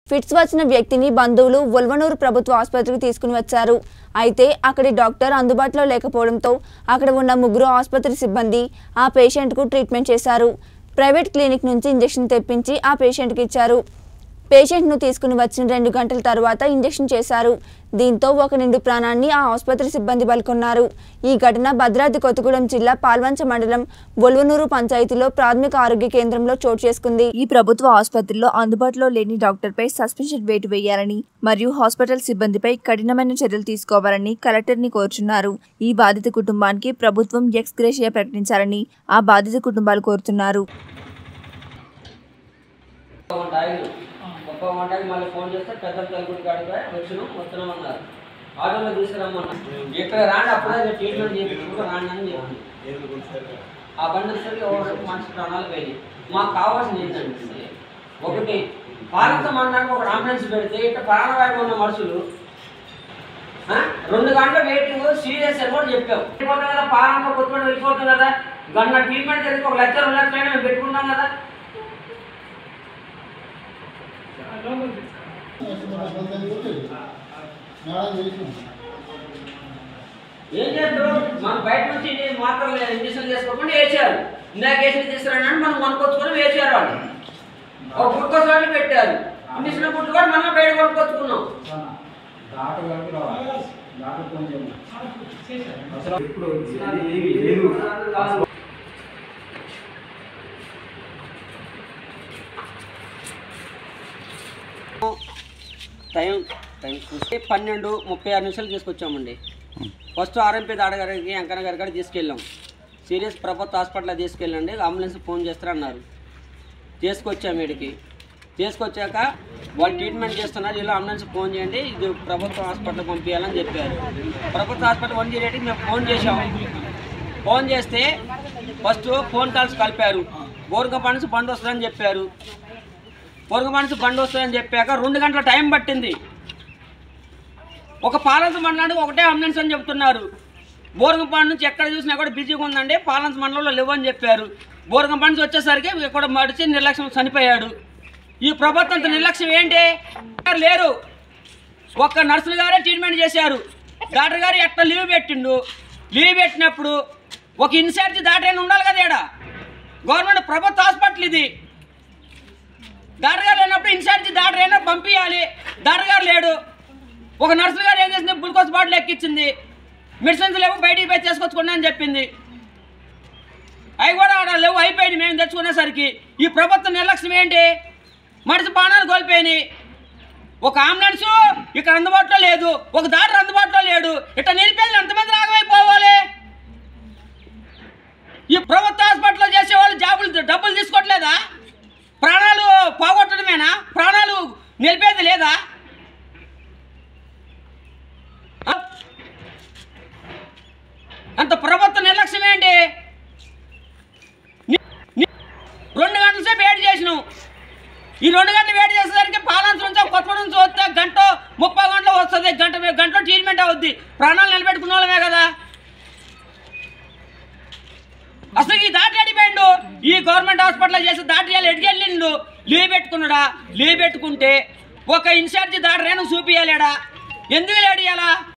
Fits వచ్చిన వ్యక్తిని బంధువులు ఉల్వనూరు ప్రభుత్వ ఆసుపత్రికి తీసుకుని వచ్చారు అయితే అక్కడి డాక్టర్ అందుబాటులో లేకపోవడంతో అక్కడ ఉన్న ముగ్గురు ఆసుపత్రి సిబ్బంది ఆ పేషెంట్కు ట్రీట్మెంట్ చేశారు ప్రైవేట్ క్లినిక్ నుంచి ఇంజెక్షన్ తెప్పించి ఆ పేషెంట్కి ఇచ్చారు పేషెంట్ను తీసుకుని వచ్చిన రెండు గంటల తర్వాత ఇంజెక్షన్ చేశారు దీంతో ఒక నిండు ప్రాణాన్ని ఆ ఆసుపత్రి సిబ్బంది బలుకొన్నారు ఈ ఘటన భద్రాద్రి కొత్తగూడెం జిల్లా పాల్వంచ మండలం బొల్వనూరు పంచాయతీలో ప్రాథమిక ఆరోగ్య కేంద్రంలో చోటు చేసుకుంది ఈ ప్రభుత్వ ఆసుపత్రిలో అందుబాటులో లేని డాక్టర్పై సస్పెన్షన్ వేటు వేయాలని మరియు హాస్పిటల్ సిబ్బందిపై కఠినమైన చర్యలు తీసుకోవాలని కలెక్టర్ని కోరుచున్నారు ఈ బాధిత కుటుంబానికి ప్రభుత్వం ఎక్స్ గ్రేషియా ప్రకటించాలని ఆ బాధిత కుటుంబాలు కోరుతున్నారు గంట ఆగినాం ఒక్క గంటకి మళ్ళీ ఫోన్ చేస్తే పెద్ద తలుపుడు కాడికి వచ్చినాం వస్తున్నాం అన్నారు ఆటోలో తీసుకురమ్మన్నా ఇక్కడ రాండి అప్పుడే ట్రీట్మెంట్ చేయించుకుంటూ రాండి అని చెప్పి ఆ బండి వచ్చేసరికి ఎవరు మనిషి ప్రాణాలు పోయి మాకు కావాల్సింది ఏంటంటే ఒకటి పాలిత మండలానికి ఒక అంబులెన్స్ పెడితే ఇట్లా ప్రాణవాయువు ఉన్న మనుషులు ఆ? రెండు గంటల వెయిటింగ్ సీరియస్ అని కూడా చెప్పాం వెళ్ళిపోతాం కదా పాలనలో కొట్టుకొని వెళ్ళిపోతాం కదా గంట ట్రీట్మెంట్ జరిగి ఒక లక్ష రెండు లక్షలైనా మేము పెట్టుకుంటాం కదా ఏం చేస్తారు మన బయట నుంచి ఇన్ని మాత్రలు ఇంజక్షన్ చేసుకోకుండా వేసారు ఇందాక వేసి తీసుకురాని మనం కొనుక్కొచ్చుకొని వేసారు వాళ్ళు ఒక గుట్టుకోసం వాళ్ళు పెట్టారు ఇంజక్షన్ గుట్టు కూడా మనం బయట కొనుక్కొచ్చుకున్నాం ఇప్పుడు ఏమి లేదు టైం టైం చూస్తే పన్నెండు ముప్పై ఆరు నిమిషాలు తీసుకొచ్చామండి ఫస్ట్ ఆర్ఎంపీ దాడగారికి వెంకన్న గారి కాడ తీసుకెళ్ళాం సీరియస్ ప్రభుత్వ హాస్పిటల్లో తీసుకెళ్ళండి అంబులెన్స్ ఫోన్ చేస్తారన్నారు తీసుకొచ్చాం వీడికి తీసుకొచ్చాక వాళ్ళు ట్రీట్మెంట్ చేస్తున్నారు ఇలా అంబులెన్స్ ఫోన్ చేయండి ఇది ప్రభుత్వ హాస్పిటల్ పంపించాలని చెప్పారు ప్రభుత్వ హాస్పిటల్ వన్ జీరో ఎయిట్కి మేము ఫోన్ చేసాం ఫోన్ చేస్తే ఫస్ట్ ఫోన్ కాల్స్ కలిపారు బోర్గంప నుంచి బండి వస్తుందని చెప్పారు బోర్గంప నుంచి బండి వస్తుందని చెప్పాక రెండు గంటల టైం పట్టింది ఒక పాలన్స్ మండలానికి ఒకటే అంబులెన్స్ అని చెప్తున్నారు బోర్గంపాడు నుంచి ఎక్కడ చూసినా కూడా బిజీగా ఉందండి పాలన్స్ మండలంలో లేవని చెప్పారు బోర్గంపాడు నుంచి వచ్చేసరికి ఇక్కడ మడిచి నిర్లక్ష్యం చనిపోయాడు ఈ ప్రభుత్వం అంత నిర్లక్ష్యం ఏంటి డాక్టర్ లేరు ఒక్క నర్సులు గారే ట్రీట్మెంట్ చేశారు డాక్టర్ గారు ఎట్లా లీవ్ పెట్టిండు లీవ్ పెట్టినప్పుడు ఒక ఇన్ఛార్జ్ డాక్టర్ ఉండాలి కదా ఈడ గవర్నమెంట్ ప్రభుత్వ హాస్పిటల్ ఇది డాక్టర్ గారు లేనప్పుడు ఇన్ఛార్జ్ డాక్టర్ అయినా పంపించాలి డాక్టర్ గారు లేడు ఒక నర్సు గారు ఏం చేసింది గ్లూకోజ్ బాటిల్ ఎక్కించింది మెడిసిన్స్ లేవు బయటికి పోయి చేసుకొచ్చుకోండి అని చెప్పింది అవి కూడా ఆడ లేవు అయిపోయింది మేము తెచ్చుకునేసరికి ఈ ప్రభుత్వం నిర్లక్ష్యం ఏంటి మనిషి ప్రాణాలు కోల్పోయినాయి ఒక అంబులెన్స్ ఇక్కడ అందుబాటులో లేదు ఒక డాక్టర్ అందుబాటులో లేడు ఇట్లా నిలిపేది ఎంతమంది రాగమైపోవాలి ఈ ప్రభుత్వ హాస్పిటల్లో చేసే వాళ్ళు జాబులు డబ్బులు తీసుకోవట్లేదా ప్రాణాలు పోగొట్టడమేనా ప్రాణాలు నిలిపేది లేదా ఆ? అంత ప్రభుత్వ నిర్లక్ష్యం ఏంటి ని- ని- రెండు గంటల సేపు వేడి చేసినాం ఈ రెండు గంటలు వేడి చేసేసరికి పాలన్స్ నుంచి కొత్త నుంచి వస్తే గంట ముప్పై గంటలు వస్తుంది గంట గంటలో ట్రీట్మెంట్ అవుద్ది ప్రాణాలు నిలబెట్టుకున్న వాళ్ళమే కదా అసలు ఈ దాటి అడిపోయిండు ఈ గవర్నమెంట్ హాస్పిటల్ చేసి దాటి ఎడికెళ్ళిండు లీవ్ పెట్టుకున్నాడా లీవ్ పెట్టుకుంటే ఒక ఇన్ఛార్జి దాటరేను చూపియాలేడా ఎందుకు లేడియాలా